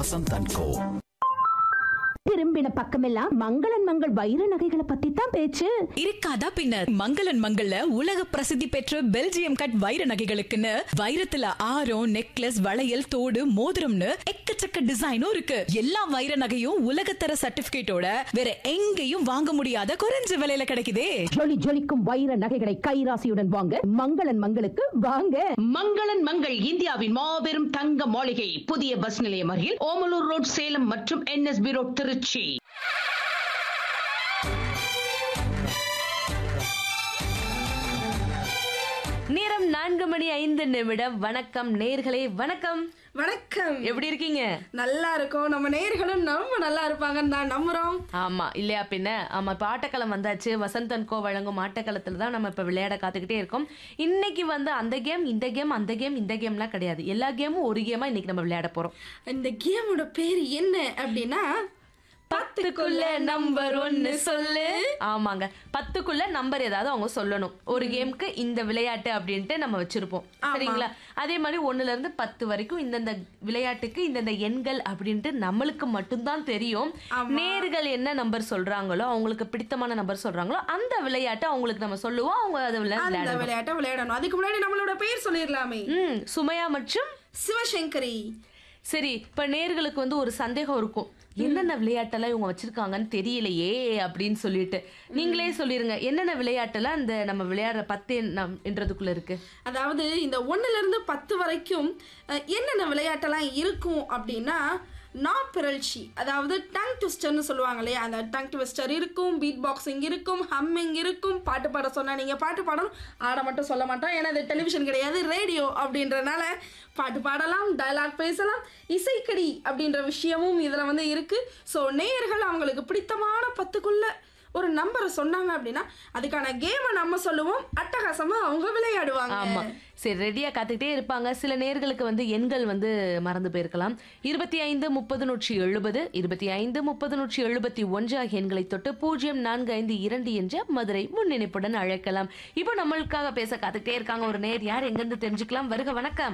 Vasanth and கோ திரும்பின பக்கமெல்லாம் மங்களன் மங்கள் வைர நகைகளை பத்தி தான் பேச்சு இருக்காதா பின்னர் மங்களன் மங்கள்ல உலக பிரசித்தி பெற்ற பெல்ஜியம் கட் வைர நகைகளுக்குன்னு வைரத்துல ஆரம் நெக்லஸ் வளையல் தோடு மோதிரம்னு எக்கச்சக்க டிசைனும் இருக்கு எல்லா வைர நகையும் உலகத்தர சர்டிபிகேட்டோட வேற எங்கேயும் வாங்க முடியாத குறைஞ்ச விலையில கிடைக்குதே ஜொலி ஜொலிக்கும் வைர நகைகளை கைராசியுடன் வாங்க மங்களன் மங்களுக்கு வாங்க மங்களன் மங்கள் இந்தியாவின் மாபெரும் தங்க மாளிகை புதிய பஸ் நிலையம் அருகில் ஓமலூர் ரோட் சேலம் மற்றும் என்எஸ்பி ரோட் திருச்சி நேரம் நான்கு மணி ஐந்து நிமிடம் வணக்கம் நேர்களே வணக்கம் வணக்கம் எப்படி இருக்கீங்க நல்லா இருக்கோம் நம்ம நேர்களும் நம்ம நல்லா இருப்பாங்கன்னு தான் நம்புறோம் ஆமா இல்லையா பின்ன ஆமா இப்ப ஆட்டக்களம் வந்தாச்சு வசந்தன் கோ வழங்கும் ஆட்டக்களத்துல தான் நம்ம இப்ப விளையாட காத்துக்கிட்டே இருக்கோம் இன்னைக்கு வந்து அந்த கேம் இந்த கேம் அந்த கேம் இந்த கேம்லாம் கிடையாது எல்லா கேமும் ஒரு கேமா இன்னைக்கு நம்ம விளையாட போறோம் இந்த கேமோட பேர் என்ன அப்படின்னா பத்துக்குள்ள நம்பர் ஒன்னு சொல்லு ஆமாங்க பத்துக்குள்ள நம்பர் ஏதாவது அவங்க சொல்லணும் ஒரு கேமுக்கு இந்த விளையாட்டு அப்படின்ட்டு நம்ம வச்சிருப்போம் சரிங்களா அதே மாதிரி ஒண்ணுல இருந்து பத்து வரைக்கும் இந்தந்த விளையாட்டுக்கு இந்தந்த எண்கள் அப்படின்ட்டு நம்மளுக்கு மட்டும்தான் தெரியும் நேர்கள் என்ன நம்பர் சொல்றாங்களோ அவங்களுக்கு பிடித்தமான நம்பர் சொல்றாங்களோ அந்த விளையாட்டை அவங்களுக்கு நம்ம சொல்லுவோம் அவங்க அதை அந்த விளையாட விளையாட்டை விளையாடணும் அதுக்கு முன்னாடி நம்மளோட பேர் சொல்லிடலாமே ம் சுமையா மற்றும் சிவசங்கரி சரி இப்ப நேர்களுக்கு வந்து ஒரு சந்தேகம் இருக்கும் என்னென்ன விளையாட்டெல்லாம் இவங்க வச்சிருக்காங்கன்னு தெரியலையே அப்படின்னு சொல்லிட்டு நீங்களே சொல்லிருங்க என்னென்ன விளையாட்டெல்லாம் இந்த நம்ம விளையாடுற பத்து எண்ணம் என்றதுக்குள்ள இருக்கு அதாவது இந்த ஒண்ணுல இருந்து பத்து வரைக்கும் அஹ், என்னென்ன விளையாட்டெல்லாம் இருக்கும் அப்படின்னா நாப்பிரழ்ச்சி அதாவது டங் ட்விஸ்டர்னு சொல்லுவாங்க இல்லையா அந்த டங் ட்விஸ்டர் இருக்கும் பீட் பாக்ஸிங் இருக்கும் ஹம்மிங் இருக்கும் பாட்டு பாட சொன்னா நீங்க பாட்டு பாடணும் ஆட மட்டும் சொல்ல மாட்டோம் ஏன்னா இது டெலிவிஷன் கிடையாது ரேடியோ அப்படின்றனால பாட்டு பாடலாம் டயலாக் பேசலாம் இசைக்கடி அப்படின்ற விஷயமும் இதுல வந்து இருக்கு ஸோ நேயர்கள் அவங்களுக்கு பிடித்தமான பத்துக்குள்ள ஒரு நம்பரை சொன்னாங்க அப்படின்னா அதுக்கான கேமை நம்ம சொல்லுவோம் அட்டகாசமா அவங்க விளையாடுவாங்க ஆமா சரி ரெடியா காத்துக்கிட்டே இருப்பாங்க சில நேர்களுக்கு வந்து எண்கள் வந்து மறந்து போயிருக்கலாம் இருபத்தி ஐந்து முப்பது நூற்றி எழுபது இருபத்தி ஐந்து முப்பது நூற்றி எழுபத்தி ஒன்று ஆகிய எண்களை தொட்டு பூஜ்ஜியம் நான்கு ஐந்து இரண்டு என்ற மதுரை முன்னிணைப்புடன் அழைக்கலாம் இப்போ நம்மளுக்காக பேச காத்துக்கிட்டே இருக்காங்க ஒரு நேர் யார் எங்கிருந்து தெரிஞ்சுக்கலாம் வருக வணக்கம்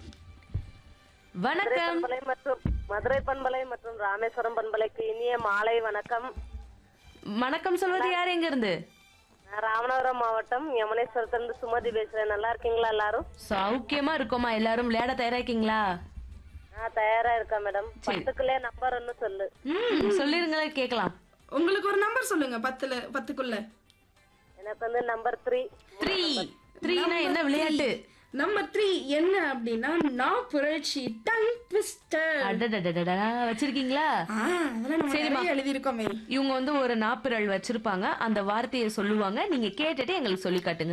வணக்கம் பண்பலை மற்றும் மதுரை பண்பலை மற்றும் ராமேஸ்வரம் பண்பலைக்கு இனிய மாலை வணக்கம் வணக்கம் சொல்வது யார் எங்க இருந்து நான் ராமநாதபுரம் மாவட்டம் யமுனேஸ்வரத்திலிருந்து சுமதி பேசுறேன் நல்லா இருக்கீங்களா எல்லாரும் சௌக்கியமா இருக்கோமா எல்லாரும் விளையாட தயாராக்கீங்களா நான் தயாரா இருக்கேன் மேடம் பத்துக்குள்ளே நம்பர் ஒன்னு சொல்லு ம் சொல்லிருங்களே கேட்கலாம் உங்களுக்கு ஒரு நம்பர் சொல்லுங்க பத்துல பத்துக்குள்ள எனக்கு வந்து நம்பர் த்ரீ த்ரீ த்ரீனா என்ன விளையாட்டு நம்பர் த்ரீ என்ன அப்படின்னா நான் புரட்சி டங் ட்விஸ்டர் அடடடடடா வச்சிருக்கீங்களா அதெல்லாம் நம்ம சரிம்மா. நிறைய எழுதியிருக்கோமே இவங்க வந்து ஒரு நாப்பிரல் வச்சிருப்பாங்க அந்த வார்த்தையை சொல்லுவாங்க நீங்க கேட்டுட்டு எங்களுக்கு சொல்லி காட்டுங்க